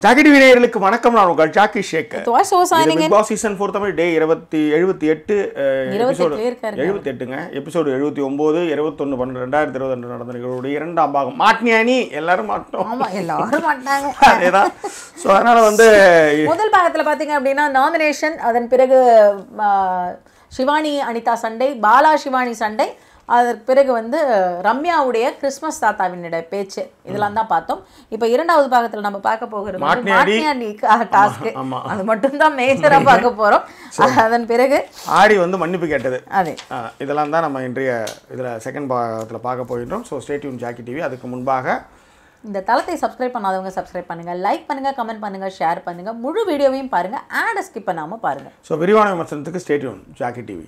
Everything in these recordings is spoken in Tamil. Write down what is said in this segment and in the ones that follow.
ஜாக்கெட் வீரர்களுக்கு வணக்கம் நான் உங்கள் Jackie Shekar It was so signing Bigg Boss season four Tamil day இருபத்தி எழுபத்தி எட்டு இருபத்தெட்டுலயே இருக்காருங்க. எழுபத்தி எட்டுங்க எபிசோடு எழுபத்தி ஒம்பது இருபத்தொன்று பன்னெண்டு ரெண்டாயிரத்தி இருபத்தி ரெண்டு நடந்த நிகழ்வுடைய இரண்டாம் பாகம் மாட்னியானி எல்லாரும் மாட்டோம் ஆமா எல்லாரும் மாட்டாங்க அதேதான் ஸோ அதனால வந்து முதல் பாகத்துல பாத்தீங்க அப்படின்னா நாமினேஷன் அதன் பிறகு ஆ, சிவானி அனிதா சண்டை பாலா சிவானி சண்டை அதற்கு பிறகு வந்து ரம்யாவுடைய கிறிஸ்மஸ் தாத்தாவினுடைய பேச்சு இதெல்லாம் தான் பார்த்தோம் இப்போ இரண்டாவது பாகத்துல நம்ம பார்க்க போகிறது வந்து மாட்னியாடி. மாட்னியாடி டாஸ்க் ஆமா. அது மட்டும் தான் மேஜரா பார்க்க போறோம் அதன் பிறகு ஆடி வந்து மன்னிப்பு கேட்டது அதே ஆ, இதெல்லாம் தான் நம்ம இன்றைய இதில் செகண்ட் பாகத்தில் பார்க்க போகின்றோம் ஸோ ஸ்டேட்யூன் ஜாக்கி டிவி அதுக்கு முன்பாக இந்த தளத்தை சப்ஸ்கிரைப் பண்ணாதவங்க சப்ஸ்கிரைப் பண்ணுங்க லைக் பண்ணுங்க கமெண்ட் பண்ணுங்க ஷேர் பண்ணுங்க முழு வீடியோவையும் பாருங்க ஆடை ஸ்கிப் பண்ணாம பாருங்க ஸோ விரிவான விமர்சனத்துக்கு ஸ்டேட்யூன் ஜாக்கி டிவி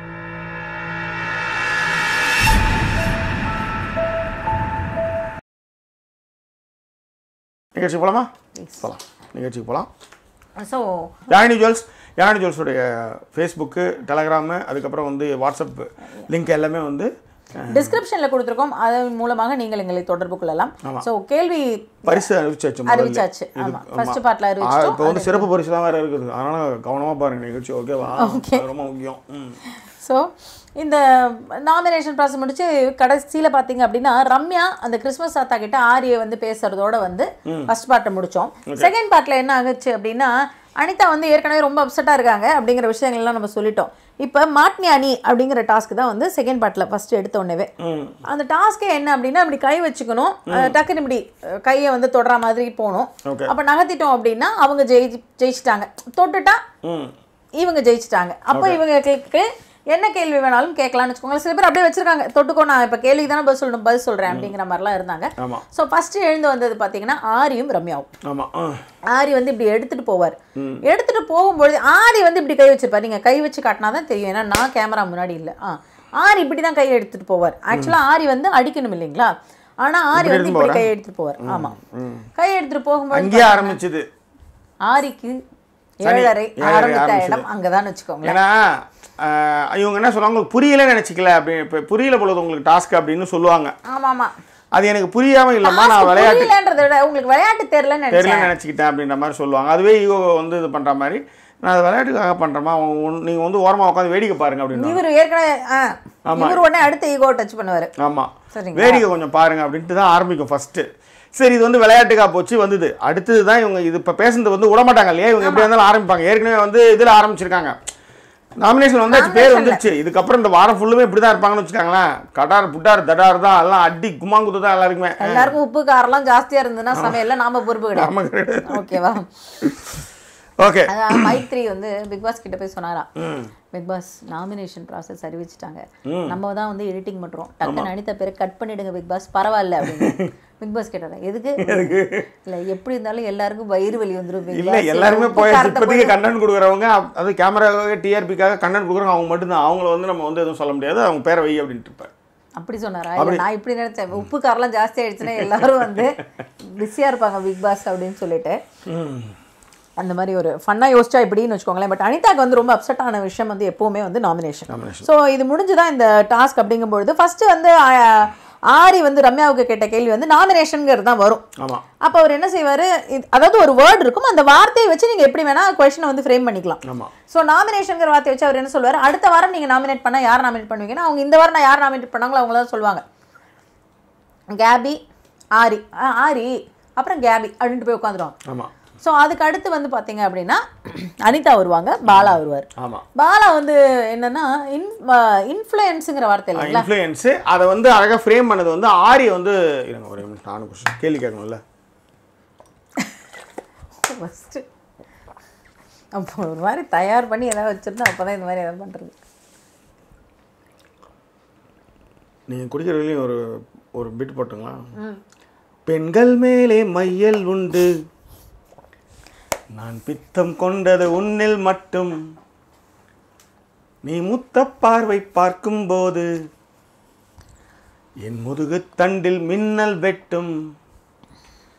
நிகழ்ச்சி போகலாமா போகலாம் நிகழ்ச்சிக்கு போகலாம் ஸோ யாழினி ஜுவல்ஸ் யாழினி ஜுவல்ஸுடைய ஃபேஸ்புக்கு டெலகிராமு அதுக்கப்புறம் வந்து வாட்ஸ்அப் லிங்க் எல்லாமே வந்து டிஸ்கிரிப்ஷன்ல கொடுத்துருக்கோம் அதன் மூலமாக நீங்கள் எங்களை தொடர்பு கொள்ளலாம் ஸோ கேள்வி பரிசு அறிவிச்சாச்சு முதல்ல. அறிவிச்சாச்சு இது- ஆமா ஃபர்ஸ்ட் பார்ட்ல ஆ, அறிவிச்சிட்டோம் இப்போ வந்து சிறப்பு பரிசு தான் வேறு இருக்குது அதனால் கவனமாக பாருங்க நிகழ்ச்சி ஓகேவா அது ரொம்ப முக்கியம் ம் ஸோ இந்த நாமினேஷன் ப்ராசஸ் முடிச்சு கடைசியில் பார்த்தீங்க அப்படின்னா ரம்யா அந்த கிறிஸ்மஸ் தாத்தா கிட்ட ஆரியை வந்து பேசுறதோட வந்து ஃபர்ஸ்ட் பார்ட்டை முடிச்சோம் செகண்ட் பார்ட்டில் என்ன ஆகுச்சு அப்படின்னா அனிதா வந்து ஏற்கனவே ரொம்ப அப்செட்டாக இருக்காங்க அப்படிங்கிற விஷயங்கள்லாம் நம்ம சொல்லிட்டோம் இப்போ மாட்னியானி அப்படிங்கிற டாஸ்க் தான் வந்து செகண்ட் பார்ட்டில் ஃபர்ஸ்ட் எடுத்த உடனே ம் அந்த டாஸ்க்கே என்ன அப்படின்னா இப்படி கை வச்சுக்கணும் அஹ் டக்குன்னு இப்படி அஹ் கையை வந்து தொடுற மாதிரி போகணும் Okay. அப்போ நகர்த்திட்டோம் அப்படின்னா அவங்க ஜெயிச்சு ஜெயிச்சிட்டாங்க தொட்டுட்டா ம் இவங்க ஜெயிச்சிட்டாங்க அப்போ இவங்களுக்கு என்ன கேள்வி வேணாலும் கேட்கலாம்னு வச்சுக்கோங்களேன் சில பேர் அப்படியே வச்சிருக்காங்க தொட்டுக்கோ நான் இப்போ கேள்விக்கு தானே பதில் சொல்லணும் பதில் சொல்கிறேன் அப்படிங்கிற மாதிரிலாம் இருந்தாங்க ஆமாம் ஸோ ஃபஸ்ட்டு எழுந்து வந்தது பார்த்தீங்கன்னா ஆரியும் ரம்யாவும் ஆமாம் ஆ ஆரி வந்து இப்படி எடுத்துட்டு போவார் எடுத்துட்டு போகும்பொழுது ஆரி வந்து இப்படி கை வச்சிருப்பார் நீங்க கை வச்சு காட்டினா தான் தெரியும் ஏன்னா நான் கேமரா முன்னாடி இல்லை ஆ ஆரி இப்படி தான் கை எடுத்துட்டு போவார் ஆக்சுவலாக ஆரி வந்து அடிக்கணும் இல்லைங்களா ஆனா ஆரி வந்து இப்படி கை எடுத்துட்டு போவார் ஆமா கை எடுத்துட்டு போகும்போது அங்கேயே ஆரம்பிச்சது ஆரிக்கு சரி, ஏழரை ஏழரை ஆரம்பித்த ஆரம்பிச்சது. இடம் அங்கதான் வச்சுக்கோங்களேன் ஏன்னா ஆஹ், இவங்க என்ன சொல்லுவாங்க உங்களுக்கு புரியல நினச்சிக்கல அப்படி இப்போ புரியல பொழுது உங்களுக்கு டாஸ்க் அப்படின்னு சொல்லுவாங்க ஆமா ஆமா அது எனக்கு புரியாம இல்லைம்மா நான் Task விளையாட்டு புரியலன்றதை விட உங்களுக்கு விளையாட்டு தெரியலன்னு நினைச்சேன் தெரியல நினச்சிக்கிட்டேன் அப்படின்ற மாதிரி சொல்லுவாங்க அதுவே ஈகோ வந்து இது பண்ணுற மாதிரி நான் அது விளையாட்டுக்காக பண்ணுறேம்மா நீங்கள் வந்து ஓரமாக உட்காந்து வேடிக்கை பாருங்க அப்படின்னு இவர் ஏற்கனவே ஆ, இவர் உடனே அடுத்த ஈகோ டச் பண்ணுவாரு ஆமாம் சரிங்களா? வேடிக்கை கொஞ்சம் பாருங்க அப்படின்ட்டு தான் ஆரம்பிக்கும் ஃபர்ஸ்ட் சரி இது வந்து விளையாட்டுக்கா போச்சு வந்தது அடுத்தது தான் இவங்க இது இப்போ பேசுனது வந்து விடமாட்டாங்க இல்லையா இவங்க எப்படி இருந்தாலும் ஆரம்பிப்பாங்க ஏற்கனவே வந்து இதில் ஆரம்பிச்சிருக்காங்க நாமினேஷன் வந்தாச்சு பேர் வந்துருச்சு இதுக்கப்புறம் இந்த வாரம் ஃபுல்லுமே இப்படி தான் இருப்பாங்கன்னு வச்சுக்காங்களேன் கடார் புட்டார் தடார் தான் எல்லாம் அடி குமாங்குத்து தான் எல்லாருக்குமே எல்லாருக்கும் உப்பு காரெல்லாம் ஜாஸ்தியா இருந்ததுன்னா சமையல்ல நாம பொறுப்பு கிடையாது ஆமாங்க ஓகேவா ஓகே அதான் மைத்ரி வந்து பிக் பாஸ் கிட்ட போய் சொன்னாரா பிக் பாஸ் நாமினேஷன் ப்ராசஸ் அறிவிச்சிட்டாங்க நம்ம தான் வந்து எடிட்டிங் பண்றோம் டக்குன்னு அனிதா பேரை கட் பண்ணிடுங்க பிக் பாஸ் பரவாயில்ல அப்படின்னு பிக் பாஸ் கேட்டாரா எதுக்கு இல்ல எப்படி இருந்தாலும் எல்லாருக்கும் வயிறு வலி வந்துரும் Big இல்ல Boss. எல்லாருமே உப்பு போயாச்சு காரத்தை இப்போதைக்கு கண்டென்ட் கொடுக்குறவங்க அப்- அது கேமராவுக்காக டிஆர்பிக்காக கண்டென்ட் கொடுக்குறவங்க அவங்க மட்டும்தான் அவங்கள வந்து நம்ம வந்து எதுவும் சொல்ல முடியாது அவங்க பேரை வை அப்படின்ட்டு இருப்பேன் அப்படி சொன்னாரா இல்ல நான் இப்படி நினைச்சேன் உப்பு காரெல்லாம் ஜாஸ்தி ஆயிடுச்சுன்னா எல்லாரும் வந்து பிஸியா இருப்பாங்க பிக் பாஸ் அப்படின்னு சொல்லிட்டு அந்த மாதிரி ஒரு ஃபன்னாக யோசிச்சா இப்படின்னு வச்சுக்கோங்களேன் பட் அனிதாக்கு வந்து ரொம்ப அப்செட் ஆன விஷயம் வந்து எப்போவுமே வந்து நாமினேஷன் Nomination. ஸோ இது முடிஞ்சுதான் இந்த டாஸ்க் அப்படிங்கும்பொழுது ஃபர்ஸ்ட் வந்து ஆ, ஆரி வந்து ரம்யாவுக்கு கேட்ட கேள்வி வந்து நாமினேஷனுங்கிறது தான் வரும் ஆமாம் அப்போ அவர் என்ன செய்வார் அதாவது ஒரு வேர்டு இருக்கும் அந்த வார்த்தையை வச்சு நீங்கள் எப்படி வேணால் கொஷனை வந்து ஃப்ரேம் பண்ணிக்கலாம் ஆமாம் ஸோ நாமினேஷனுங்கிற வார்த்தையை வச்சு அவர் என்ன சொல்வார் அடுத்த வாரம் நீங்கள் நாமினேட் பண்ணால் யார் நாமினேட் பண்ணுவீங்கன்னா அவங்க இந்த வாரம் நான் யார் நாமினேட் பண்ணாங்களோ அவங்க தான் சொல்லுவாங்க கேபி ஆரி ஆ, ஆரி அப்புறம் கேபி அப்படின்ட்டு போய் உட்காந்துருவாங்க ஆமாம் ஸோ அதுக்கு அடுத்து வந்து பார்த்தீங்க அப்படின்னா அனிதா வருவாங்க பாலா வருவார் ஆமாம் பாலா வந்து என்னன்னா இன் இன்ஃப்ளூயன்ஸுங்கிற வார்த்தை இல்லைங்களா இன்ஃப்ளூயன்ஸு அதை வந்து அழகாக ஃப்ரேம் பண்ணது வந்து ஆரி வந்து இருங்க ஒரு நிமிஷம் நானும் question கேள்வி கேட்கணும்ல ஃபஸ்ட்டு அப்போ ஒரு மாதிரி தயார் பண்ணி ஏதாவது வச்சுருந்தா அப்போ தான் இந்த மாதிரி எதாவது பண்ணுறது நீங்கள் குடிக்கிறதுலையும் ஒரு ஒரு பிட் போட்டுங்களா பெண்கள் மேலே மையல் உண்டு நான் பித்தம் கொண்டது உன்னில் மட்டும் நீ முத்த பார்வை பார்க்கும்போது என் முதுகு தண்டில் மின்னல் வெட்டும்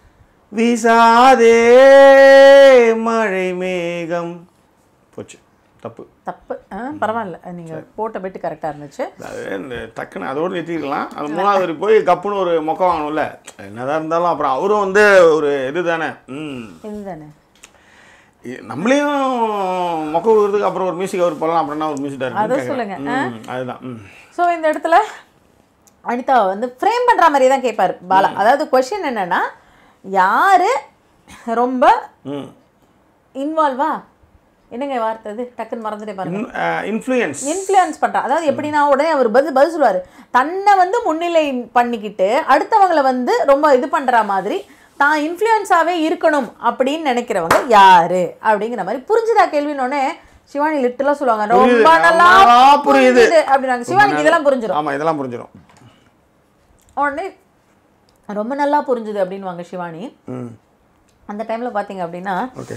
வீசாதே மழை மேகம் போச்சு தப்பு தப்பு ஆ, பரவாயில்ல நீங்க போட்ட பெட்டு கரெக்டா இருந்துச்சு அது இந்த டக்குன்னு அதோடு நிறுத்திக்கலாம் அது மூணாவது வரைக்கும் போய் கப்புன்னு ஒரு மொக்கம் வாங்கணும்ல என்னதான் இருந்தாலும் அப்புறம் அவரும் வந்து ஒரு இது தானே ம் இதுதானே இ- நம்மளையும் மொக்க விடுறதுக்கு அப்புறம் ஒரு மியூசிக் அவர் போடலாம் அப்படின்னா ஒரு மியூசிக் அதை சொல்லுங்க, டைரக்டர் அதுதான் ம் ஸோ இந்த இடத்துல அனிதா வந்து ஃப்ரேம் பண்ற மாதிரி தான் கேட்பாரு பாலா அதாவது கொஷின் என்னன்னா யாரு ரொம்ப ம் இன்வால்வா என்னங்க வார்த்தை அது டக்குன்னு மறந்துட்டே பாருங்க இன்ஃப்ளூயன்ஸ் இன்ஃப்ளூயன்ஸ் பண்றா அதாவது எப்படின்னா உடனே அவர் பதில் பதில் சொல்லுவாரு தன்னை வந்து முன்னிலை பண்ணிக்கிட்டு அடுத்தவங்களை வந்து ரொம்ப இது பண்ற மாதிரி தான் இன்ஃப்ளூயன்ஸாவே இருக்கணும் அப்படின்னு நினைக்கிறவங்க யாரு அப்படிங்கிற மாதிரி புரிஞ்சுதா கேள்வினோடனே சிவானி லிட்டலா சொல்லுவாங்க ரொம்ப நல்லா நல்லா புரியுது. புரியுது அப்படின்னாங்க சிவானிக்கு இதெல்லாம் புரிஞ்சிடும் ஆமா இதெல்லாம் புரிஞ்சிடும் உடனே ரொம்ப நல்லா புரிஞ்சுது அப்படின்வாங்க சிவானி ம் அந்த டைம்ல பாத்தீங்க அப்படின்னா ஓகே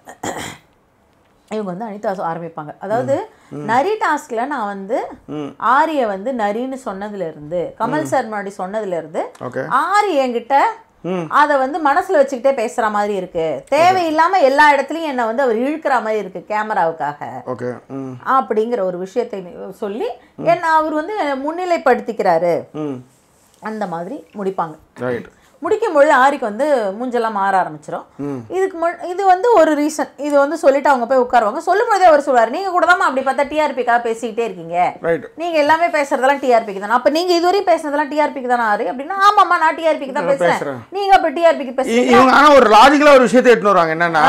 இவங்க வந்து அனிதா ஆரம்பிப்பாங்க அதாவது நரி டாஸ்க்ல நான் வந்து ஆரிய வந்து நரின்னு சொன்னதுல இருந்து கமல் சார் முன்னாடி சொன்னதுல இருந்து ஓகே ஆரி என்கிட்ட ம். அதை வந்து மனசுல வச்சுக்கிட்டே பேசுற மாதிரி இருக்கு தேவையில்லாம எல்லா இடத்துலயும் என்னை வந்து அவர் இழுக்கிற மாதிரி இருக்கு கேமராவுக்காக ஓகே ம் அப்படிங்கிற ஒரு விஷயத்தை சொல்லி என்ன அவர் வந்து முன்னிலைப்படுத்திக்கிறாரு ம் அந்த மாதிரி முடிப்பாங்க ரைட் முடிக்கும் பொழுது ஆரிக்கு வந்து மூஞ்செல்லாம் மாற ஆரம்பிச்சிடும் இதுக்கு மு இது வந்து ஒரு ரீசன் இது வந்து சொல்லிட்டு அவங்க போய் உட்காருவாங்க சொல்லும் பொழுதே அவர் சொல்லுவார் நீங்க கூட தான் அப்படி பார்த்தா டிஆர்பிக்காக பேசிக்கிட்டே இருக்கீங்க ரைட் நீங்க எல்லாமே பேசுறதெல்லாம் டிஆர்பிக்கு தானே அப்ப நீங்க இதுவரையும் பேசுனதெல்லாம் டிஆர்பிக்கு தானே ஆறு அப்படின்னா ஆமாம்மா நான் டிஆர்பிக்கு தான் பேசுறேன் பேசுறேன். நீங்க அப்ப டிஆர்பிக்கு பேசுறீங்க இவங்க ஆனா ஒரு லாஜிக்கலா ஒரு விஷயத்தை எடுத்துன்னு வருவாங்க என்னன்னா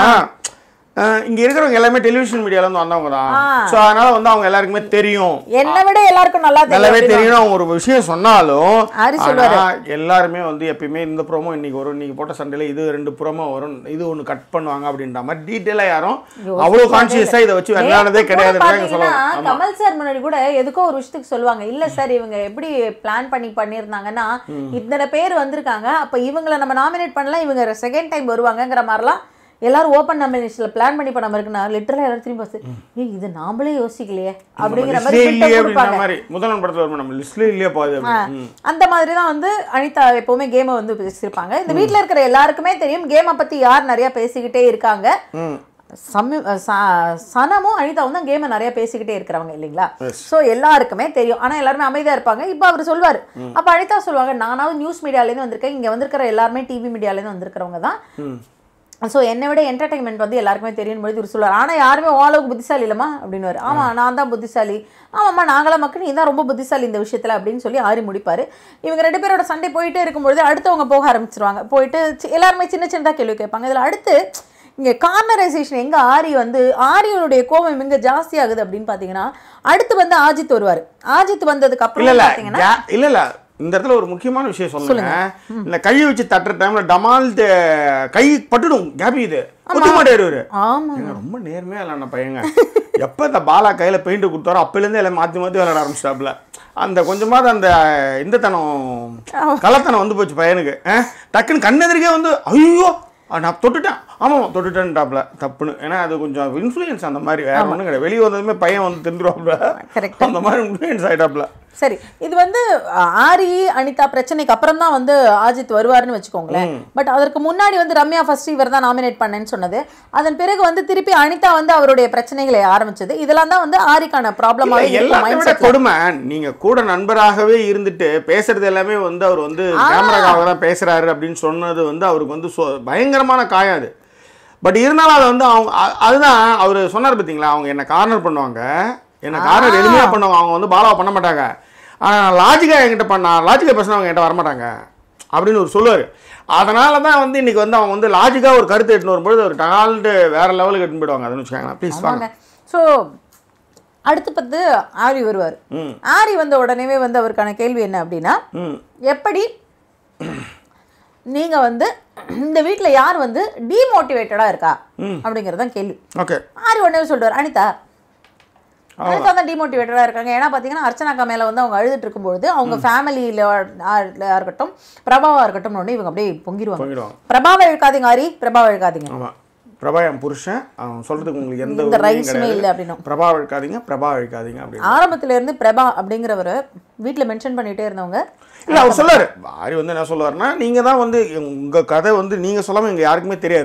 அஹ், இங்க இருக்கிறவங்க எல்லாமே டெலிவிஷன் மீடியால இருந்து வந்தவங்க தான் ஸோ அதனால வந்து அவங்க எல்லாருக்குமே தெரியும் என்னை விட எல்லாருக்கும் நல்லா நல்லாவே தெரியும் தெரியும் அவங்க ஒரு விஷயம் சொன்னாலும் ஆரி ஆனா எல்லாருமே வந்து எப்பயுமே இந்த ப்ரோமோ இன்னைக்கு வரும் இன்னைக்கு போட்ட சண்டையில இது ரெண்டு ப்ரோமோ வரும் இது ஒண்ணு கட் பண்ணுவாங்க அப்படின்ற மாதிரி டீட்டெயிலா யாரும் அவ்வளவு கான்சியஸா இதை வச்சு விளையாடதே கிடையாதுன்னு பாத்தீங்கன்னா சொல்லுவாங்க கமல் சார் முன்னாடி கூட எதுக்கோ ஒரு விஷயத்துக்கு சொல்லுவாங்க இல்ல சார் இவங்க எப்படி பிளான் பண்ணி பண்ணியிருந்தாங்கன்னா இத்தனை பேர் வந்திருக்காங்க அப்ப இவங்கள நம்ம நாமினேட் பண்ணலாம் இவங்க செகண்ட் டைம் வருவாங்கங்கிற மாதிரிலாம் எல்லாரும் ஓப்பன் நாமினேஷன்ல பிளான் பண்ணி பண்ண இருக்குன்னா லிட்டரலா எல்லாரும் திரும்பி பார்த்து ஏய் இது நாமளே யோசிக்கலையே அப்படிங்கிற மாதிரி லிஸ்ட்லயே hint இல்லையே அப்படின்ற கொடுப்பாங்க மாதிரி முதல்வன் படத்துல வரும் நம்ம லிஸ்ட்லயே இல்லையே பாது அப்படின்னு. ம். அந்த மாதிரி தான் வந்து அனிதா எப்பவுமே கேமை வந்து பேசியிருப்பாங்க இந்த வீட்ல இருக்கிற எல்லாருக்குமே தெரியும் கேமை பத்தி யார் நிறைய பேசிக்கிட்டே இருக்காங்க ம். சமி ச- சனமும் அனிதாவும் தான் கேமை நிறைய பேசிக்கிட்டே இருக்கிறவங்க இல்லைங்களா Yes. ஸோ எல்லாருக்குமே தெரியும் ஆனா எல்லாருமே அமைதியா இருப்பாங்க இப்போ அவர் சொல்வார் அப்ப அனிதா சொல்லுவாங்க நானாவது நியூஸ் மீடியாலேருந்து வந்திருக்கேன் இங்க வந்திருக்கிற எல்லாருமே டிவி மீடியாலேருந்து வந்திருக்கிறவங்க தான் ம். ஸோ என்னை விட என்டர்டைன்மெண்ட் வந்து எல்லாருக்குமே தெரியும் பொழுது இவர் சொல்லுவார் ஆனால் யாருமே ஓரளவுக்கு புத்திசாலி இல்லைம்மா அப்படின்னுவார் ஆமாம் நான் தான் புத்திசாலி ஆமாம்மா நாங்களாம் மக்கள் நீ தான் ரொம்ப புத்திசாலி இந்த விஷயத்தில் அப்படின்னு சொல்லி ஆரி முடிப்பார் இவங்க ரெண்டு பேரோட சண்டை போயிட்டே இருக்கும்பொழுது அடுத்தவங்க போக ஆரம்பிச்சிருவாங்க போயிட்டு சி- எல்லாருமே சின்ன சின்னதாக கேள்வி கேட்பாங்க இதில் அடுத்து இங்கே கார்னரைசேஷன் எங்கே ஆரி வந்து ஆரியனுடைய கோபம் எங்கே ஜாஸ்தி ஆகுது அப்படின்னு பார்த்தீங்கன்னா அடுத்து வந்து ஆஜித் வருவார் ஆஜித் வந்ததுக்கு இல்ல அப்புறம் இல்ல பார்த்தீங்கன்னா கே- இல்ல இல்ல இந்த இடத்துல ஒரு முக்கியமான விஷயம் சொல்லுங்க இந்த கையை வச்சு தட்டுற டைம்ல டமால் த- கை பட்டுடும் கேபி இது ஒத்து மாட்டேருவாரு ஆமாம் ஏங்க ரொம்ப நேர்மையா இல்லைண்ணா பையங்க எப்போ இந்த பாலா கையில பெயிண்ட் கொடுத்தாரோ அப்போலேருந்து எல்லாம் மாற்றி மாற்றி விளையாட ஆரம்பிச்சிட்டாப்புல அந்த கொஞ்சமாவது அந்த இந்த தனம் கள்ளத்தனம் வந்து போச்சு பையனுக்கு அஹ், டக்குன்னு கண்ணெதிரிக்கே வந்து ஐயோ நான் தொட்டுட்டேன் ஆமாம் தொட்டுட்டேன்ட்டாப்ல தப்புன்னு ஏன்னா அது கொஞ்சம் இன்ஃப்ளூயன்ஸ் அந்த மாதிரி வேற ஒன்றும் கிடையாது வெளியே வந்ததுமே பையன் வந்து திருந்துருவாப்ல Correct. அந்த மாதிரி இன்ஃப்ளூயன்ஸ் ஆயிட்டாப்ல சரி இது வந்து அஹ், ஆரி அனிதா பிரச்சனைக்கு அப்புறம் தான் வந்து ஆஜித் வருவாருன்னு வச்சுக்கோங்களேன் பட் அதற்கு முன்னாடி வந்து ரம்யா ஃபர்ஸ்ட் இவர் தான் நாமினேட் பண்ணேன்னு சொன்னது அதன் பிறகு வந்து திருப்பி அனிதா வந்து அவருடைய பிரச்சனைகளை ஆரம்பிச்சது இதெல்லாம் தான் வந்து ஆரிக்கான ப்ராப்ளமாவே எல்லாத்தை விட கொடுமை நீங்க கூட நண்பராகவே இருந்துட்டு பேசுறது எல்லாமே வந்து அவர் வந்து கேமராக்காக தான் பேசுறாரு அப்படின்னு சொன்னது வந்து அவருக்கு வந்து சொ- பயங்கரமான காயம் அது பட் இருந்தாலும் அதை வந்து அவங்க அ- அதுதான் அவர் சொன்னார் பார்த்தீங்களா அவங்க என்ன கார்னர் பண்ணுவாங்க என்ன கார்னர் எளிமையாக பண்ணுவாங்க அவங்க வந்து பாலாவை பண்ண மாட்டாங்க ஆனால் லாஜிக்காக என்கிட்ட பண்ணா லாஜிக்காக பேசினவங்க என்கிட்ட வரமாட்டாங்க அப்படின்னு ஒரு சொல்லுவார் அதனால தான் வந்து இன்னைக்கு வந்து அவங்க வந்து லாஜிக்காக ஒரு கருத்து எடுத்துன்னு வரும்பொழுது ஒரு டகால்ட்டு வேற லெவலுக்கு எடுத்துன்னு போயிடுவாங்க அதுன்னு வச்சுக்கோங்களேன் ப்ளீஸ் வாங்க ஸோ அடுத்து பத்து ஆரி வருவார் ம் ஆரி வந்த உடனேவே வந்து அவருக்கான கேள்வி என்ன அப்படின்னா ம் எப்படி நீங்க வந்து இந்த வீட்ல யார் வந்து டிமோட்டிவேட்டடா இருக்கா அப்படிங்கறது தான் கேள்வி ஓகே ஆரி உடனே சொல்றாரு அனிதா அனிதா தான் டிமோட்டிவேட்டடா இருக்காங்க ஏன்னா பாத்தீங்கன்னா அர்ச்சனாக்கா மேல வந்து அவங்க அழுதுட்டு இருக்கும்பொழுது அவங்க ஃபேமிலியில இருக்கட்டும் பிரபாவா இருக்கட்டும் உடனே இவங்க அப்படியே பொங்கிடுவாங்க போயிடுவாங்க பிரபாவை இழுக்காதீங்க ஆரி பிரபாவை இழுக்காதீங்க ஆமாம் பிரபா என் புருஷன் அவன் சொல்றதுக்கு உங்களுக்கு எந்த இந்த உரிமையும் ரைட்ஸுமே கிடையாது. இல்லை அப்படின்னும் பிரபா அழிக்காதீங்க பிரபா அழிக்காதீங்க அப்படின்னு ஆரம்பத்துல இருந்து பிரபா அப்படிங்கிறவரை வீட்ல மென்ஷன் பண்ணிட்டே இருந்தவங்க இல்ல அவர் சொல்லாரு ஆரி வந்து என்ன சொல்லுவாருன்னா நீங்க தான் வந்து உங்க கதை வந்து நீங்க சொல்லாம எங்க யாருக்குமே தெரியாது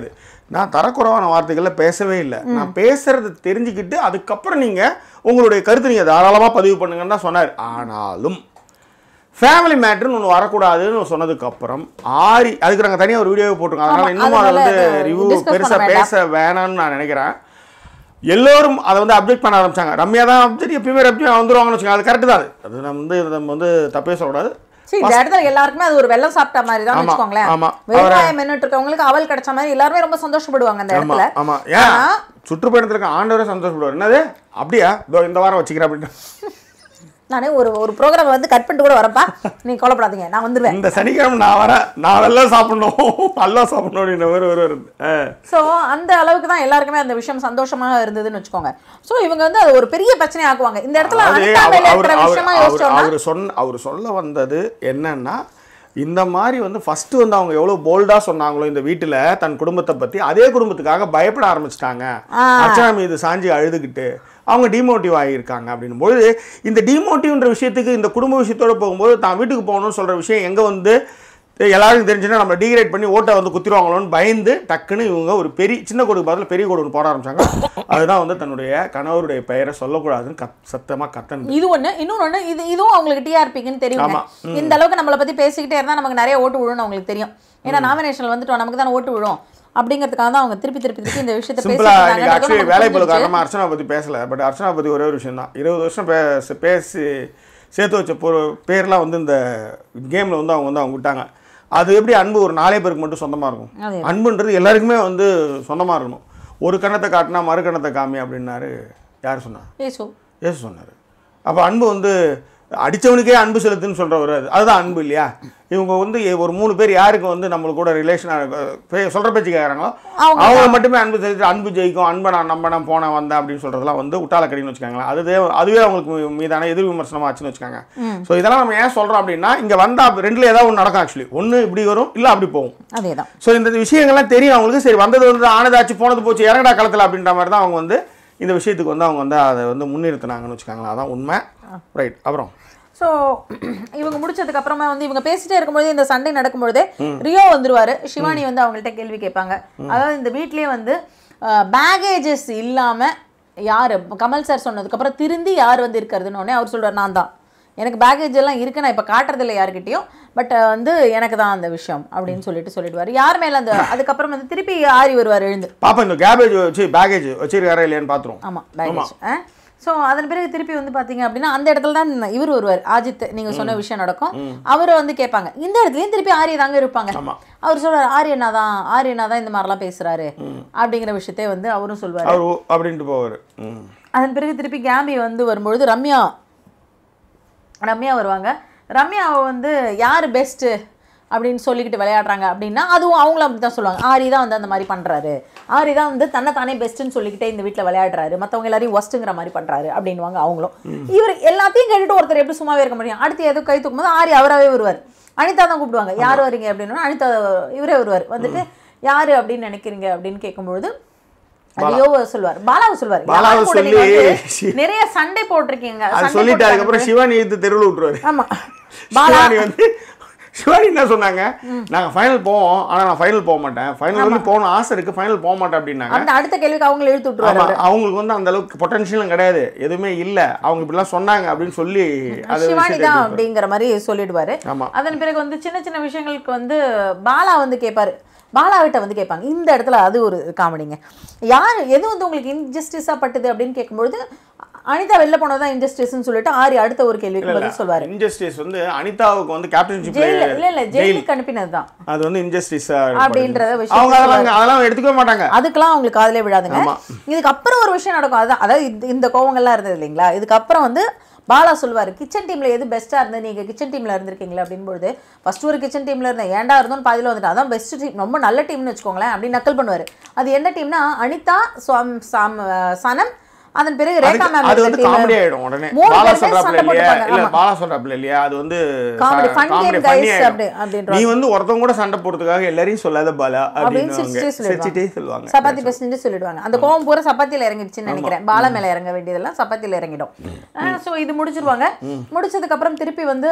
நான் தரக்குறைவான வார்த்தைகள்ல பேசவே இல்லை நான் பேசுறத தெரிஞ்சுக்கிட்டு அதுக்கப்புறம் நீங்க உங்களுடைய கருத்து நீங்க தாராளமா பதிவு பண்ணுங்கன்னு தான் சொன்னார் ஆனாலும் ஃபேமிலி மேட்ருன்னு ஒன்று வரக்கூடாதுன்னு சொன்னதுக்கு அப்புறம் ஆரி அதுக்கு நாங்கள் தனியாக ஒரு வீடியோவை போட்டிருக்கோம் அதனால ஆமா, இன்னும் அதை அதனால வந்து அதை ரிவ்யூ discuss பெருசாக பண்ண வேண்டாம். பேச வேணாம்னு நான் நினைக்கிறேன் எல்லோரும் அதை வந்து அப்டேட் பண்ண ஆரம்பிச்சாங்க ரம்யா தான் அப்டேட் எப்பயுமே ரம்யா வந்துருவாங்கன்னு வச்சுக்கோங்க அது கரெக்டு தான் அது அது நம்ம வந்து நம்ம வந்து தப்பே சொல்லக்கூடாது சரி இந்த இடத்துல எல்லாருக்குமே அது ஒரு வெள்ளம் சாப்பிட்ட மாதிரி தான் ஆமா, வச்சுக்கோங்களேன் ஆமா. வெங்காயம் நின்னுட்டு இருக்கவங்களுக்கு அவல் கிடைச்ச மாதிரி எல்லாருமே ரொம்ப சந்தோஷப்படுவாங்க அந்த ஆமா இடத்துல ஆமா ஏன் ஆனா, சுற்றுப்பயணத்திற்கு ஆண்டவரே சந்தோஷப்படுவார் என்னது அப்படியா இதோ இந்த வாரம் வச்சுக்கிறேன் அப்படின்னு நானே ஒரு ஒரு ப்ரோக்ராம் வந்து கட் பண்ணிட்டு கூட வரப்பா நீங்க கவலைப்படாதீங்க நான் வந்துருவேன் இந்த சனிக்கிழமை நான் வரேன் நான் வெள்ளம் சாப்பிடணும் நல்லா சாப்பிடணும் அப்படின்ற மாதிரி ஒரு வருது ஆ. ஸோ அந்த அளவுக்கு தான் எல்லாருக்குமே அந்த விஷயம் சந்தோஷமா இருந்ததுன்னு வச்சுக்கோங்க ஸோ இவங்க வந்து அது ஒரு பெரிய பிரச்சனை ஆக்குவாங்க இந்த இடத்துல அதாவது அனிதா அவர் மேல அவர் இருக்கிற அவர் விஷயமா அவர் யோசிச்சோம்னா அவர் சொன்ன அவர் சொல்ல வந்தது என்னன்னா இந்த மாதிரி வந்து ஃபர்ஸ்ட் வந்து அவங்க எவ்வளவு போல்டா சொன்னாங்களோ இந்த வீட்டுல தன் குடும்பத்தை பத்தி அதே குடும்பத்துக்காக பயப்பட ஆரம்பிச்சிட்டாங்க ஆ. அர்ச்சனா மீது சாஞ்சி அழுதுகிட்டு அவங்க டிமோட்டிவ் ஆகியிருக்காங்க அப்படின்னும் பொழுது இந்த டிமோட்டிவ்ன்ற விஷயத்துக்கு இந்த குடும்ப விஷயத்தோட போகும்போது தான் வீட்டுக்கு போகணும்னு சொல்ற விஷயம் எங்க வந்து எல்லாருக்கும் தெரிஞ்சுன்னா நம்ம டிகிரேட் பண்ணி ஓட்டை வந்து குத்திடுவாங்களோன்னு பயந்து டக்குன்னு இவங்க ஒரு பெரிய சின்ன கோடுக்கு பதில் பெரிய கோடு ஒன்று போட ஆரம்பிச்சாங்க அதுதான் வந்து தன்னுடைய கணவருடைய பெயரை சொல்லக்கூடாதுன்னு கத் சத்தமாக கத்தன் இது ஒண்ணு இன்னொன்னு ஒண்ணு இது இதுவும் அவங்களுக்கு டிஆர்பிக்குன்னு தெரியும் ஆமா. இந்த அளவுக்கு நம்மளை பத்தி பேசிக்கிட்டே இருந்தா நமக்கு நிறைய ஓட்டு விழும்னு அவங்களுக்கு தெரியும் ஏன்னா நாமினேஷன் வந்துட்டோம் நமக்கு தானே ஓட்டு விழும் அப்படிங்கிறதுக்காக தான் அவங்க திருப்பி திருப்பி திருப்பி இந்த விஷயத்தை சிம்பிளா இன்னைக்கு ஆக்சுவலி பேசிட்டு வேலை பளு காரணமா அர்ச்சனா பத்தி பேசல பட் அர்ச்சனா பத்தி ஒரே ஒரு விஷயம் தான் இருபது வருஷம் பேச பேசி சேர்த்து வச்ச பொரு பேர்லாம் வந்து இந்த கேம்ல வந்து அவங்க வந்து அவங்க விட்டாங்க அது எப்படி அன்பு ஒரு நாலே பேருக்கு மட்டும் சொந்தமா இருக்கும் அதே அன்புன்றது எல்லாருக்குமே வந்து சொந்தமா இருக்கணும் ஒரு கணத்தை காட்டினா மறு கணத்தை காமி அப்படின்னாரு யார் சொன்னா ஏசு ஏசு சொன்னார் அப்போ அன்பு வந்து அடிச்சவனுக்கே அன்பு செலுத்துன்னு சொல்கிறவர் அது அதுதான் அன்பு இல்லையா இவங்க வந்து ஒரு மூணு பேர் யாருக்கு வந்து நம்மளுக்கு கூட ரிலேஷனாக சொல்கிற பேச்சு கேட்குறாங்களோ அவங்க அவங்க மட்டுமே அன்பு செலுத்தி அன்பு ஜெயிக்கும் அன்பை நான் நம்பினேன் போனேன் வந்தேன் அப்படின்னு சொல்கிறதெல்லாம் வந்து உட்டாலக்கடின்னு வச்சுக்காங்களேன் அதுவே அதுவே அவங்களுக்கு மீ- மீதான எதிர் விமர்சனமாக ஆச்சுன்னு வச்சுக்காங்க ஸோ இதெல்லாம் நம்ம ஏன் சொல்கிறோம் அப்படின்னா இங்கே வந்தால் ரெண்டில் ஏதாவது ஒன்று நடக்கும் ஆக்சுவலி ஒன்று இப்படி வரும் இல்லை அப்படி போகும் அதேதான் ஸோ இந்த விஷயங்கள்லாம் தெரியும் அவங்களுக்கு சரி வந்தது வந்து ஆனதாச்சு போனது போச்சு இறங்கடா களத்தில் அப்படின்ற மாதிரி தான் அவங்க வந்து இந்த விஷயத்துக்கு வந்து அவங்க வந்து அதை வந்து முன்னிறுத்தினாங்கன்னு வச்சுக்காங்களேன் அதான் உண்மை ரைட் அப்புறம் ஸோ இவங்க முடிச்சதுக்கு அப்புறமா வந்து இவங்க பேசிட்டே இருக்கும்போது இந்த சண்டை நடக்கும்பொழுதே ரியோ வந்துருவாரு சிவானி வந்து அவங்கள்ட்ட கேள்வி கேட்பாங்க அதாவது இந்த வீட்லயே வந்து பேகேஜஸ் இல்லாம யார் கமல் சார் சொன்னதுக்கப்புறம் திருந்தி யார் வந்து இருக்கிறதுன்னு உடனே அவர் சொல்றாரு நான் தான் எனக்கு பேகேஜ் எல்லாம் இருக்கு நான் இப்போ காட்டுறதில்ல யார்கிட்டயும் பட் வந்து எனக்கு தான் அந்த விஷயம் அப்படின்னு சொல்லிட்டு சொல்லிடுவாரு யார் மேல அந்த அதுக்கப்புறம் வந்து திருப்பி ஆரி வருவார் எழுந்து பாப்பா இந்த கேபேஜ் வச்சு பேகேஜ் வச்சிருக்காரா இல்லையான்னு பார்த்துருவோம் ஆமா பேகேஜ் ஸோ அதன் பிறகு திருப்பி வந்து பாத்தீங்க அப்படின்னா அந்த இடத்துல தான் இவர் வருவார் அஜித் நீங்க சொன்ன விஷயம் நடக்கும் அவரை வந்து கேட்பாங்க இந்த இடத்துலயும் திருப்பி ஆரிய தாங்க இருப்பாங்க ஆமா. அவர் சொல்றாரு ஆரியனா தான் ஆரியனா தான் இந்த மாதிரிலாம் பேசுறாரு அப்படிங்கிற விஷயத்தை வந்து அவரும் சொல்வாரு அவர் ஓ- அப்படின்ட்டு போவார் ம் அதன் பிறகு திருப்பி கேம்பி வந்து வரும்பொழுது ரம்யா ரம்யா வருவாங்க ரம்யாவை வந்து யார் பெஸ்ட்டு அப்படின்னு சொல்லிக்கிட்டு விளையாடுறாங்க அப்படின்னா அதுவும் அவங்களும் அப்படி தான் சொல்லுவாங்க ஆரி தான் வந்து அந்த மாதிரி பண்ணுறாரு ஆரி தான் வந்து தன்னை தானே பெஸ்ட்டுன்னு சொல்லிக்கிட்டே இந்த வீட்டில் விளையாடுறாரு மற்றவங்க எல்லாரையும் ஒஸ்ட்டுங்கிற மாதிரி பண்ணுறாரு அப்படின்வாங்க அவங்களும் இவர் எல்லாத்தையும் கேட்டுட்டு ஒருத்தர் எப்படி சும்மாவே இருக்க முடியும் அடுத்து எதுவும் கை தூக்கும் போது ஆரி அவராகவே வருவார் அனிதா தான் கூப்பிடுவாங்க யார் வரீங்க அப்படின்னா அனிதா இவரே வருவார் வந்துட்டு யார் அப்படின்னு நினைக்கிறீங்க அப்படின்னு கேட்கும்பொழுது அதையோ சொல்லுவார் பாலாவை சொல்லுவார் பாலாவை யார் கூட நீங்க சொல்லி வந்து நிறைய சண்டை போட்டிருக்கீங்க அது சண்டை சொல்லிட்டு போட்டு அதுக்கப்புறம் சிவானி எடுத்து தெருவில் விட்டுருவாரு ஆமா பாலா சிவானி வந்து சிவானி என்ன சொன்னாங்க நாங்கள் ஃபைனல் போவோம் ஆனால் நான் ஃபைனல் போக மாட்டேன் ஃபைனல் வந்து போகணும் ஆசை இருக்கு ஃபைனல் போக மாட்டேன் அப்படின்னாங்க அந்த அடுத்த கேள்விக்கு அவங்கள இழுத்து விட்டுருவாரு ஆமா அவங்களுக்கு வந்து அந்த அளவுக்கு பொட்டன்ஷியலும் கிடையாது எதுவுமே இல்ல அவங்க இப்படிலாம் சொன்னாங்க அப்படின்னு சொல்லி அது சிவானி விஷயத்தை தான் எடுத்து அப்படிங்கிற மாதிரி சொல்லிடுவாரு ஆமா அதன் பிறகு வந்து சின்ன சின்ன விஷயங்களுக்கு வந்து பாலா வந்து கேட்பாரு பாலாவிட்ட வந்து கேட்பாங்க இந்த இடத்துல அது ஒரு காமெடிங்க யார் எது வந்து உங்களுக்கு இன்ஜஸ்டிஸா பட்டுது அப்படின்னு கேட்கும்பொழுது அனிதா வெளில போனதான் இன்ஜஸ்டிஸ்னு சொல்லிட்டு ஆரி அடுத்த ஒரு கேள்விக்கு பதில் சொல்வாரு இன்ஜஸ்டிஸ் வந்து அனிதாவுக்கு வந்து கேப்டன்ஷிப் ஜெயில இல்ல இல்ல ஜெயிலுக்கு அனுப்பினது தான் அது வந்து இன்ஜஸ்டிஸ் அப்படின்றத விஷயம் அவங்க அதெல்லாம் அதெல்லாம் எடுத்துக்கவே மாட்டாங்க அதுக்கெல்லாம் அவங்களுக்கு காதலே விழாதுங்க ஆமா. இதுக்கு அப்புறம் ஒரு விஷயம் நடக்கும் அதுதான் அதாவது இந்த- இந்த கோவங்கள்லாம் இருந்தது இல்லைங்களா இதுக்கப்புறம் வந்து பாலா சொல்வார் கிச்சன் டீமில் எது பெஸ்ட்டாக இருந்தது நீங்கள் கிச்சன் டீமில் இருந்திருக்கீங்களா அப்படின்பொழுது ஃபர்ஸ்ட் ஒரு கிச்சன் டீமில் இருந்தேன் ஏன்டா இருந்தோம்னு பாதியில் வந்துட்டு அதான் பெஸ்ட் டீம் ரொம்ப நல்ல டீம்னு வச்சுக்கோங்களேன் அப்படின்னு நக்கல் பண்ணுவார் அது என்ன டீம்னா அனிதா சுவாம் சாம் சனம் அதன் பிறகு ரேகா அதுக்கு- மேம் அது வந்து காமெடி ஆயிடும் உடனே மூணு பாலா பேருமே சொல்றாப்ல சண்டை இல்லையா போட்டுப்பாங்க, இல்ல ஆமா. பாலா சொல்றாப்ல இல்லையா அது வந்து Comedy, fun game comedy guys பண்ணி அப்படி- அப்படின்றாங்க. நீ வந்து ஒருத்தவங்க கூட சண்டை போடுறதுக்காக எல்லாரையும் சொல்லாத பாலா அப்படின்னு அப்படின்னு சிரிச்சிட்டே சிரிச்சிட்டே சொல்லிடுவாங்க சொல்லுவாங்க சப்பாத்தி பேசிட்டு சொல்லிடுவாங்க அந்த கோவம் பூரா சப்பாத்தியில் இறங்கிடுச்சுன்னு நினைக்கிறேன் பாலை மேலே இறங்க வேண்டியதெல்லாம் சப்பாத்தியில் இறங்கிடும் ஸோ இது முடிச்சிருவாங்க முடிச்சதுக்கு அப்புறம் திருப்பி வந்து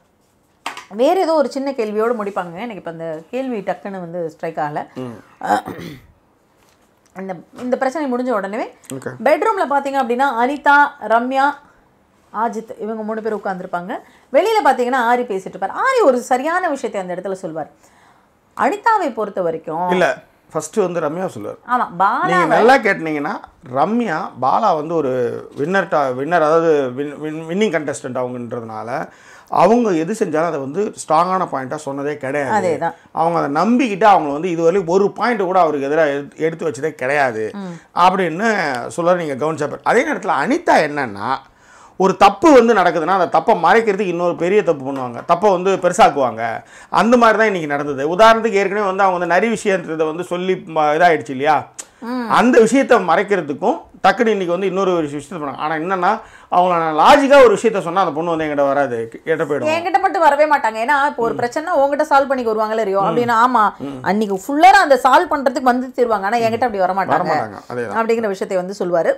வேற ஏதோ ஒரு சின்ன கேள்வியோடு முடிப்பாங்க எனக்கு இப்போ அந்த கேள்வி டக்குன்னு வந்து ஸ்ட்ரைக் ஆகல இந்த இந்த பிரச்சனை முடிஞ்ச உடனே ஓகே பெட்ரூம்ல பாத்தீங்க அப்படின்னா அனிதா ரம்யா ஆஜித் இவங்க மூணு பேர் உட்காந்துருப்பாங்க வெளியில பாத்தீங்கன்னா ஆரி பேசிட்டு இருப்பார் ஆரி ஒரு சரியான விஷயத்தை அந்த இடத்துல சொல்வார் அனிதாவை பொறுத்த வரைக்கும் இல்ல ஃபர்ஸ்ட் வந்து ரம்யா சொல்லுவார் ஆமா பாலா நீங்க நல்லா கேட்டீங்கன்னா ரம்யா பாலா வந்து ஒரு வின்னர் டா வின்னர் அதாவது வின்னிங் கண்டஸ்டன்ட் அவங்கன்றதுனால அவங்க எது செஞ்சாலும் அதை வந்து ஸ்ட்ராங்கான பாயிண்ட்டாக சொன்னதே கிடையாது அதேதான். அவங்க அதை நம்பிக்கிட்டு அவங்க வந்து இதுவரையும் ஒரு பாயிண்ட் கூட அவருக்கு எதிராக எடுத்து எடுத்து வச்சதே கிடையாது அப்படின்னு சொல்ல நீங்கள் கவனிச்சப்ப அதே நேரத்தில் அனிதா என்னன்னா ஒரு தப்பு வந்து நடக்குதுன்னா அந்த தப்பை மறைக்கிறதுக்கு இன்னொரு பெரிய தப்பு பண்ணுவாங்க தப்பை வந்து பெருசாக்குவாங்க அந்த மாதிரி தான் இன்றைக்கி நடந்தது உதாரணத்துக்கு ஏற்கனவே வந்து அவங்க வந்து நரி விஷயன்றதை வந்து சொல்லி ம- இதாயிடுச்சு இல்லையா அந்த விஷயத்தை மறைக்கிறதுக்கும் டக்குன்னு இன்னைக்கு வந்து இன்னொரு ஒரு விஷயத்தை பண்ணாங்க ஆனால் என்னன்னா அவங்கள நான் லாஜிக்காக ஒரு விஷயத்த சொன்னால் அந்த பொண்ணு வந்து என்கிட்ட வராது கேட்ட போயிடும் என்கிட்ட மட்டும் வரவே மாட்டாங்க ஏன்னா இப்போ ஒரு பிரச்சனை உங்ககிட்ட சால்வ் பண்ணி வருவாங்கல்ல ரியோ அப்படின்னா ஆமா அன்னைக்கு ஃபுல்லா அந்த சால்வ் பண்றதுக்கு வந்து தருவாங்க ஆனா என்கிட்ட அப்படி வர மாட்டாங்க வரமாட்டாங்க அதே அப்படிங்கிற விஷயத்தை வந்து சொல்லுவாரு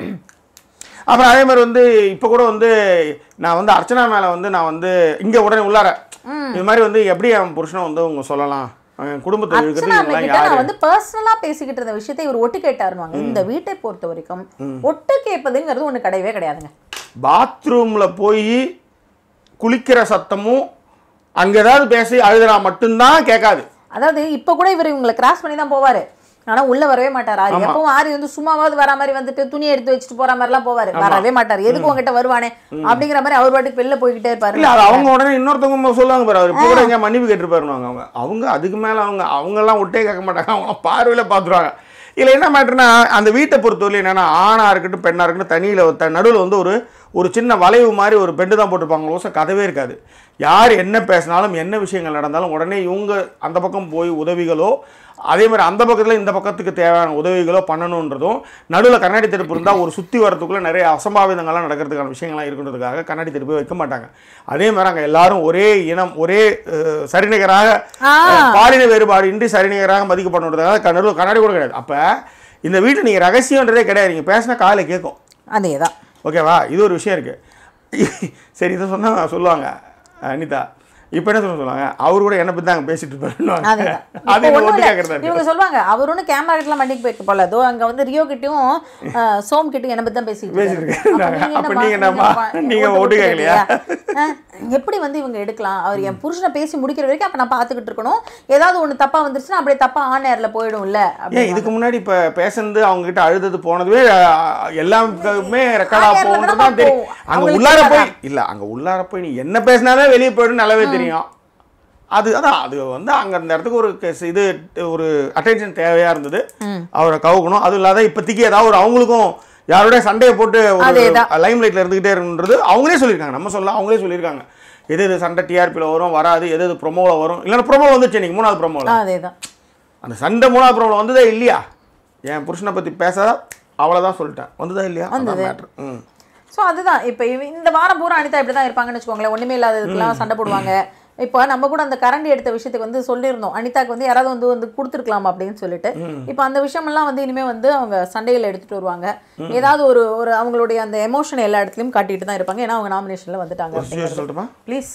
அப்புறம் அதே மாதிரி வந்து இப்போ கூட வந்து நான் வந்து அர்ச்சனா மேலே வந்து நான் வந்து இங்கே உடனே உள்ளார இது மாதிரி வந்து எப்படி அவன் புருஷனை வந்து அவங்க சொல்லலாம் அவன் குடும்பத்தை அர்ச்சனா இருக்கிறது இவங்கெல்லாம் கிட்ட யாரு நான் வந்து பர்சனலா பேசிக்கிட்டு இருந்த விஷயத்தை இவர் ஒட்டு கேட்டாருவாங்க இந்த வீட்டை பொறுத்த வரைக்கும் ஒட்டு கேட்பதுங்கிறது ஒண்ணு கிடையவே கிடையாதுங்க பாத்ரூமில் போய் குளிக்கிற சத்தமும் அங்கே ஏதாவது பேசி அழுதுனா மட்டும்தான் கேட்காது அதாவது இப்ப கூட இவர் இவங்களை கிராஸ் பண்ணி தான் போவாரு ஆனா உள்ள வரவே மாட்டார் ஆரி எப்பவும் ஆரி வந்து சும்மாவாவது வர மாதிரி வந்துட்டு துணி எடுத்து வச்சுட்டு போற மாதிரி எல்லாம் போவாரு வரவே மாட்டார் எதுக்கு உங்ககிட்ட வருவானே அப்படிங்கிற மாதிரி அவர் பாட்டுக்கு வெளில போய்கிட்டே இருப்பாரு இல்லை அது அவங்க உடனே இன்னொருத்தவங்க சொல்லுவாங்க பாரு அவர் இப்போ கூட எங்கேயா மன்னிப்பு கேட்டிருப்பாருன்னு அவங்க அவங்க அதுக்கு மேலே அவங்க அவங்கெல்லாம் விட்டே கேட்க மாட்டாங்க அவங்க பார்வையில் பார்த்துருவாங்க இதில் என்ன மேட்டர்னா அந்த வீட்டை பொறுத்தவரை என்னன்னா ஆணாக இருக்கட்டும் பெண்ணாக இருக்கட்டும் தனியில் த நடுவில் வந்து ஒரு ஒரு சின்ன வளைவு மாதிரி ஒரு பெண்டு தான் போட்டிருப்பாங்க லோச கதவே இருக்காது யார் என்ன பேசினாலும் என்ன விஷயங்கள் நடந்தாலும் உடனே இவங்க அந்த பக்கம் போய் உதவிகளோ அதே மாதிரி அந்த பக்கத்தில் இந்த பக்கத்துக்கு தேவையான உதவிகளோ பண்ணணுன்றதும் நடுவில் கண்ணாடி தடுப்பு இருந்தால் ஒரு சுற்றி வரத்துக்குள்ளே நிறைய அசம்பாவிதங்கள்லாம் நடக்கிறதுக்கான விஷயங்கள்லாம் இருக்குன்றதுக்காக கண்ணாடி தடுப்பு வைக்க மாட்டாங்க அதே மாதிரி அங்கே எல்லாரும் ஒரே இனம் ஒரே அஹ், சரிநிகராக ஆ. அஹ், பாலின வேறுபாடு இன்றி சரிநிகராக மதிக்கப்படுறதுக்காக நடுவில் கண்ணாடி கூட கிடையாது அப்போ இந்த வீட்டில் நீங்கள் ரகசியன்றதே கிடையாது நீங்கள் பேசினா காலையில் கேட்கும் அதேதான் ஓகேவா இது ஒரு விஷயம் இருக்குது சரி இதை சொன்னால் சொல்லுவாங்க அனிதா இப்போ என்ன சொல்ல சொல்லுவாங்க அவர் கூட என்ன பற்றி தாங்க பேசிட்டு இருப்பாருன்னு அதேதான் அது இப்போ என்ன ஒண்ணும் ஒட்டு இல்ல. கேட்குறதா இருக்கு இவங்க சொல்லுவாங்க அவர் ஒன்றும் கேமரா கிட்டலாம் மண்டிக்கு போய்க்க போல அதோ அங்க வந்து ரியோ கிட்டயும் அஹ், சோம் கிட்டயும் என்ன பத்தி தான் பேசிட்டு பேசிட்டு இருக்காரு. இருக்காங்க. அப்ப அப்ப நீங்க நீங்க என்னம்மா? என்னம்மா? நீங்க ஓட்டு ஓட்டு கேட்கலையா? அஹ், எப்படி வந்து இவங்க எடுக்கலாம் அவர் என் புருஷனை பேசி முடிக்கிற வரைக்கும் அப்ப நான் பார்த்துக்கிட்டு இருக்கணும் ஏதாவது ஒண்ணு தப்பா வந்துருச்சுன்னா அப்படியே தப்பா ஆன் ஏர்ல போயிடும்ல ஏன் இதுக்கு முன்னாடி இப்போ பேசுனது அவங்க கிட்ட அழுதது போனதுவே அஹ், எல்லாமே ரெக்கார்டா ஆ, நேர்ல போகுன்றது தானே தான் தெரியும் போகும். அங்க அவங்களுக்கு உள்ளார போய் தெரியாதா? இல்ல அங்க உள்ளார போய் நீ என்ன பேசினாதான் வெளியே போயிடும் நல்லாவே தெரியும் அது அதான் அது வந்து அங்க அந்த இடத்துக்கு ஒரு கெஸ்- இது ஒரு அட்டென்ஷன் தேவையா இருந்தது அவரை கவுக்கணும் அதுவும் இல்லாத இப்போதைக்கு ஏதாவது ஒரு அவங்களுக்கும் யாரோட சண்டையை போட்டு ஒரு அதேதான். லைம் லைட்ல இருந்துகிட்டே இருக்குன்றது அவங்களே சொல்லியிருக்காங்க நம்ம சொல்ல அவங்களே சொல்லியிருக்காங்க எது எது சண்டை டிஆர்பியில் வரும் வராது எது எது ப்ரொமோவில் வரும் இல்லைன்னா ப்ரொமோ வந்துச்சு இன்னைக்கு மூணாவது ப்ரொமோவில் அதேதான் அந்த சண்டை மூணாவது ப்ராப்ளம் வந்ததே இல்லையா என் புருஷனை பற்றி பேசாத அவ்வளோதான் சொல்லிட்டேன் வந்ததா இல்லையா அதான் மேட்ரு ம் ஸோ அதுதான் இப்போ இந்த வாரம் பூரா அனிதா இப்படி தான் இருப்பாங்கன்னு வச்சுக்கோங்களேன் ஒன்றுமே இல்லாததுக்கெல்லாம் சண்டை போடுவாங்க இப்போ நம்ம கூட அந்த கரண்டி எடுத்த விஷயத்துக்கு வந்து சொல்லியிருந்தோம் அனிதாக்கு வந்து யாராவது வந்து வந்து கொடுத்துருக்கலாம் அப்படின்னு சொல்லிட்டு இப்போ அந்த விஷயமெல்லாம் வந்து இனிமேல் வந்து அவங்க சண்டையில் எடுத்துட்டு வருவாங்க ஏதாவது ஒரு ஒரு அவங்களுடைய அந்த எமோஷன் எல்லா இடத்துலையும் காட்டிட்டு தான் இருப்பாங்க ஏன்னா அவங்க நாமினேஷனில் வந்துட்டாங்க ஒரு சுச்சுவேஷன் சொல்லட்டுமா ப்ளீஸ்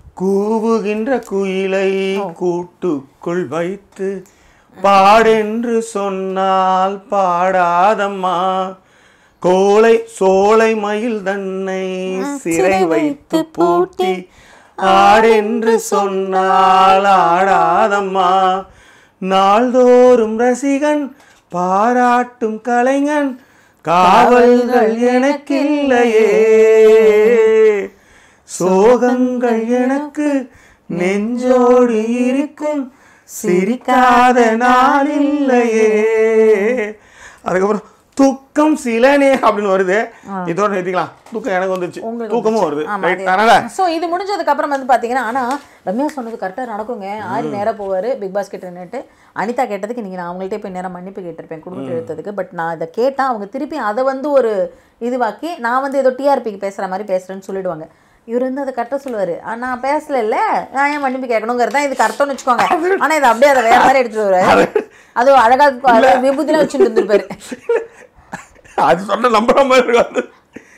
கூவுகின்ற குயிலை கூட்டுக்குள் வைத்து பாடென்று சொன்னால் பாடாதம்மா கோலை சோலை மயில் தன்னை சிறை வைத்து பூட்டி ஆடென்று சொன்னால் ஆடாதம்மா நாள்தோறும் ரசிகன் பாராட்டும் கலைஞன் காவல்கள் எனக்கில்லையே சோகங்கள் எனக்கு நெஞ்சோடு இருக்கும் சிரிக்காத நாள் இல்லையே அதுக்கப்புறம் தூக்கம் சில நே அப்படின்னு வருது இதோட நிறுத்திக்கலாம் தூக்கம் எனக்கு வந்துருச்சு தூக்கமும் வருது ரைட் அதனால ஸோ இது முடிஞ்சதுக்கு அப்புறம் வந்து பார்த்தீங்கன்னா ஆனால் ரம்யா சொன்னது கரெக்டாக நடக்குங்க ஆரி நேராக போவார் பிக் பாஸ் கிட்ட நின்னுட்டு அனிதா கேட்டதுக்கு நீங்கள் நான் அவங்கள்ட்ட போய் நேரம் மன்னிப்பு கேட்டிருப்பேன் குடும்பத்தை எடுத்ததுக்கு பட் நான் இதை கேட்டால் அவங்க திருப்பி அதை வந்து ஒரு இதுவாக்கி நான் வந்து ஏதோ டிஆர்பிக்கு பேசுகிற மாதிரி பேசுகிறேன்னு சொல்லிடுவாங்க இவர் வந்து அதை கரெக்டாக சொல்லுவார் நான் பேசல நான் ஏன் மன்னிப்பு கேட்கணுங்கிறது தான் இதுக்கு அர்த்தம்னு வச்சுக்கோங்க ஆனால் இதை அப்படியே அதை வேற மாதிரி எடுத்துட்டு வருவாரு அது அழகாக விபூதிலாம் வச்சுட்டு இருந்திருப்பாரு அது சொன்ன நம்புற மாதிரி இருக்காது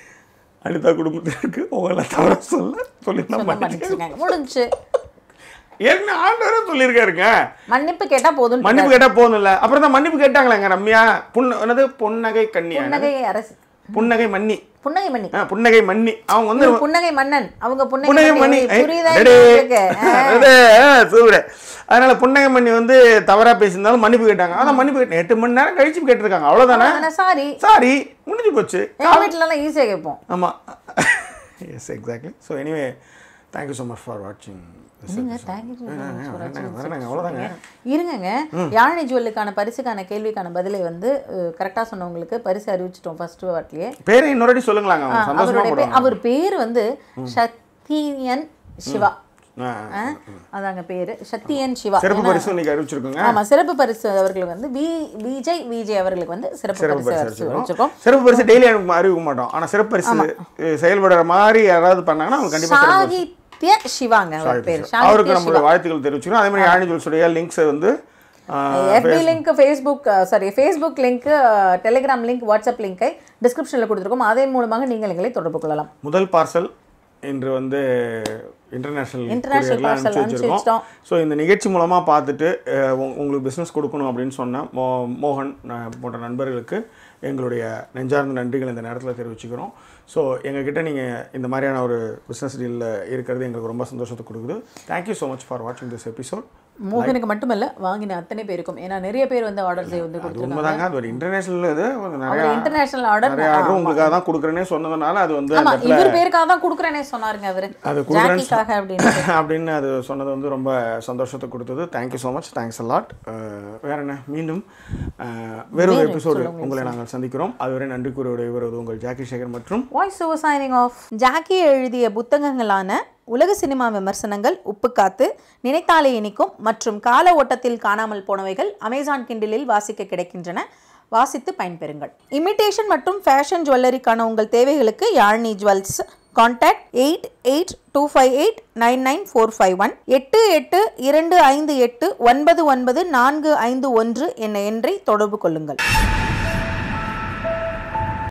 அனிதா குடும்பத்திற்கு உங்களை தவிர சொல்ல சொல்லி தான் சொன்னா மன்னிச்சிருக்காங்க முடிஞ்சு ஏற்கனவே ஆண்டவரே சொல்லியிருக்காருங்க மன்னிப்பு கேட்டா போதும் மன்னிப்பு கேட்டா போதும் இல்ல அப்புறம் தான் மன்னிப்பு கேட்டாங்களாங்க ரம்யா புண்ண என்னது புன்னகை கண்ணியா புன்னகை அரசு புன்னகை மன்னி புன்னகை மன்னி ஆ, புன்னகை மன்னி அவங்க வந்து இவர் புன்னகை மன்னன் அவங்க புன்னகை புன்னகை மணி மன்னி புரியுதா அடடே. உங்களுக்கு? ஆ. அடடே, சூப்பர் அதனால புன்னகை மணி வந்து தவறா பேசியிருந்தாலும் மன்னிப்பு கேட்டாங்க அதான் மன்னிப்பு கேட்டேன் எட்டு மணி நேரம் கழிச்சு கேட்டிருக்காங்க அவ்வளவுதானே ஆனா சாரி சாரி முடிஞ்சு போச்சு எங்க வீட்டுல எல்லாம் ஈஸியா கேட்போம் ஆமா yes exactly so anyway thank you so much for வாட்சிங் என்னங்க, thank you so much for watching. வரேங்க அவ்வளோதாங்க இருங்கங்க யாழினி ஜுவல்லுக்கான பரிசுக்கான கேள்விக்கான பதிலை வந்து கரெக்டா சொன்னவங்களுக்கு பரிசு அறிவிச்சிட்டோம் ஃபர்ஸ்ட் வாட்டிலேயே பேரை இன்னொரு சொல்லுங்களாங்க அவங்க சந்தோஷமா அவருடைய பே- போடுவாங்க அவர் பேர் வந்து சத்தியன் சிவா ஆ, ஆ, அதாங்க பேரு சத்தியன் சிவா சிறப்பு பரிசு இன்னைக்கு அறிவிச்சிருக்கோங்க ஆமா சிறப்பு பரிசு அவர்களுக்கு வந்து வி விஜய் விஜய் அவர்களுக்கு வந்து சிறப்பு சிறப்பு பரிசு பரிசு அறிவிச்சு- அறிவிச்சிருக்கோம் வச்சிருக்கோம் சிறப்பு பரிசு டெய்லி அறிவிக்க மாட்டோம் ஆனா சிறப்பு பரிசு அஹ், செயல்படுற மாதிரி யாராவது பண்ணாங்கன்னா அவங்க கண்டிப்பா சிறப்பு பரிசு சாகித்ய சிவாங்க அவர் பேர் அவருக்கு சாகித்ய நம்மளுடைய வாழ்த்துக்கள் தெரிவிச்சுக்கிறோம் அதே மாதிரி ஆணி ஜுவல்ஸுடைய லிங்க்ஸை வந்து எஃபி link Facebook sorry Facebook link Telegram link WhatsApp லிங்கை டிஸ்கிரிப்ஷனில் கொடுத்துருக்கோம் அதன் மூலமாக நீங்கள் எங்களை தொடர்பு கொள்ளலாம் முதல் பார்சல் இன்று வந்து இன்டர்நேஷனல் International parcel அனுப்பிச்சு அனுப்பிச்சு வச்சிருக்கோம் ஸோ இந்த நிகழ்ச்சி மூலமாக பார்த்துட்டு அஹ், உங்க- உங்களுக்கு பிஸ்னஸ் கொடுக்கணும் அப்படின்னு சொன்ன மோ மோகன் அஹ், போன்ற நண்பர்களுக்கு எங்களுடைய நெஞ்சார்ந்த நன்றிகள் இந்த நேரத்தில் தெரிவிச்சுக்கிறோம் ஸோ எங்ககிட்ட நீங்கள் இந்த மாதிரியான ஒரு பிஸ்னஸ் டீலில் இருக்கிறது எங்களுக்கு ரொம்ப சந்தோஷத்தை கொடுக்குது தேங்க்யூ ஸோ மச் ஃபார் வாட்சிங் திஸ் எபிசோட் மோகனுக்கு மட்டுமல்ல வாங்கின அத்தனை பேருக்கும் ஏன்னா நிறைய பேர் வந்து ஆர்டர் செய்ய வந்து அது கொடுத்துருக்காங்க உண்மைதாங்க அது ஒரு இன்டர்நேஷனல் இது கொஞ்சம் நிறையா அவர் இன்டர்நேஷனல் ஆர்டர் நிறைய ஆர்டர் உங்களுக்காக தான் கொடுக்குறேனே சொன்னதுனால அது வந்து ஆமா அந்த இவர் பேருக்காக தான் கொடுக்குறேனே சொன்னாருங்க அவரு அது கொடுக்குறேன்னு ஜாக்கிக்காக அப்படின்னு அப்படின்னு அது சொன்னது வந்து ரொம்ப சந்தோஷத்தை கொடுத்தது thank you so much thanks a lot வேற என்ன மீண்டும் அஹ், வேறொரு எபிசோடு உங்களை நாங்கள் சந்திக்கிறோம் அதுவரை நன்றி கூறி விடைபெறுவது உங்கள் ஜாக்கி சேகர் மற்றும் voice over signing off Jackie எழுதிய புத்தகங்களான உலக சினிமா விமர்சனங்கள் உப்புக்காத்து நினைத்தாலே இனிக்கும் மற்றும் கால ஓட்டத்தில் காணாமல் போனவைகள் அமேசான் கிண்டிலில் வாசிக்க கிடைக்கின்றன வாசித்து பயன்பெறுங்கள் இமிட்டேஷன் மற்றும் ஃபேஷன் ஜுவல்லரிக்கான உங்கள் தேவைகளுக்கு Yazhini jewels contact eight eight two five eight nine nine four five one எட்டு எட்டு இரண்டு ஐந்து எட்டு ஒன்பது ஒன்பது நான்கு ஐந்து ஒன்று என்ற எண்ணை தொடர்பு கொள்ளுங்கள்